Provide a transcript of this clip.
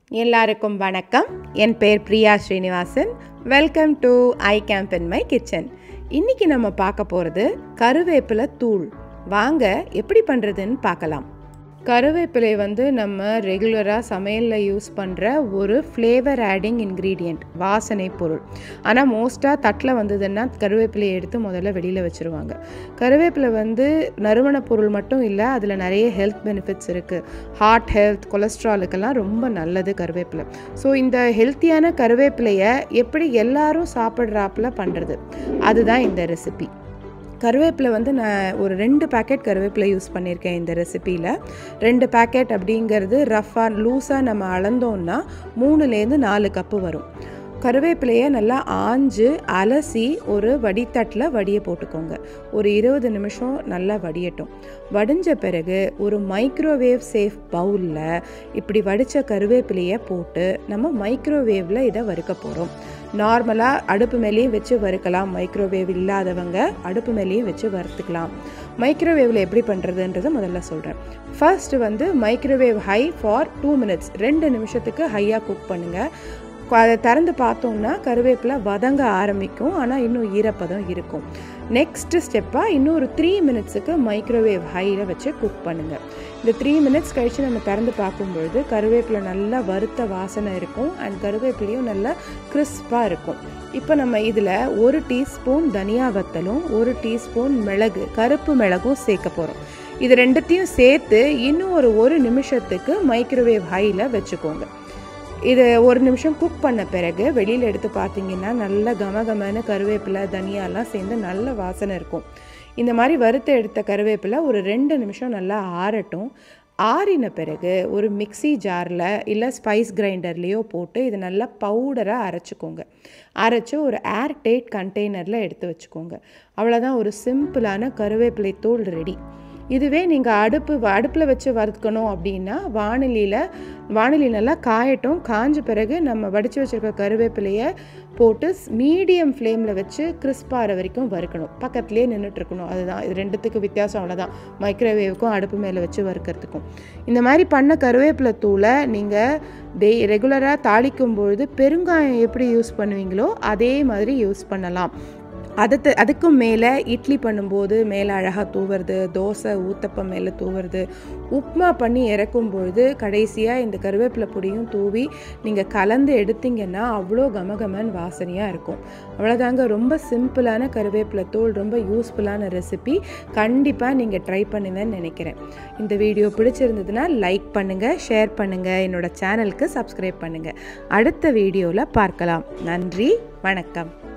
எல்லாருக்கும் வணக்கம் என் பேர் Priya Srinivasan welcome to I camp in my kitchen இன்னைக்கு நம்ம பார்க்க போகிறது கருவேப்பிலை தூள் வாங்க எப்படி பண்ணுறதுன்னு பார்க்கலாம் கருவேப்பிலை வந்து நம்ம ரெகுலராக சமையலில் யூஸ் பண்ணுற ஒரு ஃப்ளேவர் ஆடிங் இன்க்ரீடியண்ட் வாசனை பொருள் ஆனால் மோஸ்ட்டாக தட்டில் வந்ததுன்னா கருவேப்பிலையை எடுத்து முதல்ல வெளியில் வச்சுருவாங்க கருவேப்பிலை வந்து நறுமண பொருள் மட்டும் இல்லை அதில் நிறைய ஹெல்த் பெனிஃபிட்ஸ் இருக்குது ஹார்ட் ஹெல்த் கொலஸ்ட்ராலுக்கெல்லாம் ரொம்ப நல்லது கருவேப்பிலை ஸோ இந்த ஹெல்த்தியான கருவேப்பிலையை எப்படி எல்லாரும் சாப்பிட்றாப்புல பண்ணுறது அதுதான் இந்த ரெசிபி கருவேப்பிலை வந்து நான் ஒரு ரெண்டு பேக்கெட் கருவேப்பிலை யூஸ் பண்ணியிருக்கேன் இந்த ரெசிப்பியில் ரெண்டு பேக்கெட் அப்படிங்கிறது ரஃபாக லூஸாக நம்ம அளந்தோம்னா மூணுலேருந்து நாலு கப்பு வரும் கருவேப்பிலையை நல்லா ஆஞ்சு அலசி ஒரு வடித்தட்டில் வடிய போட்டுக்கோங்க ஒரு இருபது நிமிஷம் நல்லா வடியட்டும் வடிஞ்ச பிறகு ஒரு மைக்ரோவேவ் சேஃப் பவுலில் இப்படி வடித்த கருவேப்பிலையை போட்டு நம்ம மைக்ரோவேவில் இதை வறுக்க போகிறோம் நார்மலாக அடுப்பு மேலேயும் வச்சு வறுக்கலாம் மைக்ரோவேவ் இல்லாதவங்க அடுப்பு மேலேயும் வச்சு வறுத்துக்கலாம் மைக்ரோவேவில் எப்படி பண்ணுறதுன்றதை முதல்ல சொல்கிறேன் ஃபர்ஸ்ட் வந்து microwave high for two minutes ரெண்டு நிமிஷத்துக்கு ஹையாக குக் பண்ணுங்கள் அதை திறந்து பார்த்தோம்னா கருவேப்பிலை வதங்க ஆரம்பிக்கும் ஆனால் இன்னும் ஈரப்பதம் இருக்கும் நெக்ஸ்ட் ஸ்டெப்பாக இன்னும் ஒரு த்ரீ மினிட்ஸுக்கு மைக்ரோவேவ் ஹையில் வச்சு குக் பண்ணுங்கள் இந்த த்ரீ மினிட்ஸ் கழித்து நம்ம திறந்து பார்க்கும்பொழுது கருவேப்பிலை நல்லா வறுத்த வாசனை இருக்கும் அண்ட் கருவேப்பிலையும் நல்லா கிறிஸ்பாக இருக்கும் இப்போ நம்ம இதில் ஒரு டீஸ்பூன் தனியா வத்தலும் ஒரு டீஸ்பூன் மிளகு கருப்பு மிளகும் சேர்க்க போகிறோம் இது ரெண்டுத்தையும் சேர்த்து இன்னும் ஒரு ஒரு நிமிஷத்துக்கு மைக்ரோவேவ் ஹையில் வச்சுக்கோங்க இது ஒரு நிமிஷம் குக் பண்ண பிறகு வெளியில் எடுத்து பார்த்தீங்கன்னா நல்ல கமகமான கருவேப்பிலை தனியாலாம் சேர்ந்து நல்ல வாசனை இருக்கும் இந்த மாதிரி வறுத்து எடுத்த கருவேப்பிலை ஒரு ரெண்டு நிமிஷம் நல்லா ஆறட்டும் ஆறின பிறகு ஒரு மிக்சி ஜாரில் இல்லை ஸ்பைஸ் கிரைண்டர்லேயோ போட்டு இது நல்லா பவுடராக அரைச்சிக்கோங்க அரைச்சி ஒரு ஏர் டைட் கண்டெய்னரில் எடுத்து வச்சுக்கோங்க அவ்வளோதான் ஒரு சிம்பிளான கருவேப்பிலை தூள் ரெடி இதுவே நீங்கள் அடுப்பு அடுப்பில் வச்சு வறுக்கணும் அப்படின்னா வானிலையில் வானிலை நல்லா காயட்டும் காஞ்ச பிறகு நம்ம வடித்து வச்சுருக்க கருவேப்பிலையை போட்டு மீடியம் ஃப்ளேமில் வச்சு கிறிஸ்பாகிற வரைக்கும் வறுக்கணும் பக்கத்துலேயே நின்றுட்டுருக்கணும் அதுதான் இது ரெண்டுத்துக்கு வித்தியாசம் அவ்வளோதான் மைக்ரோவேவுக்கும் அடுப்பு மேலே வச்சு வறுக்கிறதுக்கும் இந்த மாதிரி பண்ண கருவேப்பிலை தூளை நீங்கள் டெய் ரெகுலராக தாளிக்கும் பொழுது பெருங்காயம் எப்படி யூஸ் பண்ணுவீங்களோ அதே மாதிரி யூஸ் பண்ணலாம் அதுக்கு அதுக்கும் மேலே இட்லி பண்ணும்போது மேலே அழகாக தூவுறது தோசை ஊத்தப்பம் மேலே தூவுறது உப்மா பண்ணி இறக்கும் பொழுது கடைசியாக இந்த கருவேப்பிலை பொடியும் தூவி நீங்கள் கலந்து எடுத்தீங்கன்னா அவ்வளோ கமகமன் வாசனையாக இருக்கும் அவ்வளோதாங்க ரொம்ப சிம்பிளான கருவேப்பிலை தூள் ரொம்ப யூஸ்ஃபுல்லான ரெசிபி கண்டிப்பாக நீங்கள் ட்ரை பண்ணுவேன்னு நினைக்கிறேன் இந்த வீடியோ பிடிச்சிருந்ததுன்னா லைக் பண்ணுங்கள் ஷேர் பண்ணுங்கள் என்னோடய சேனலுக்கு சப்ஸ்கிரைப் பண்ணுங்கள் அடுத்த வீடியோவில் பார்க்கலாம் நன்றி வணக்கம்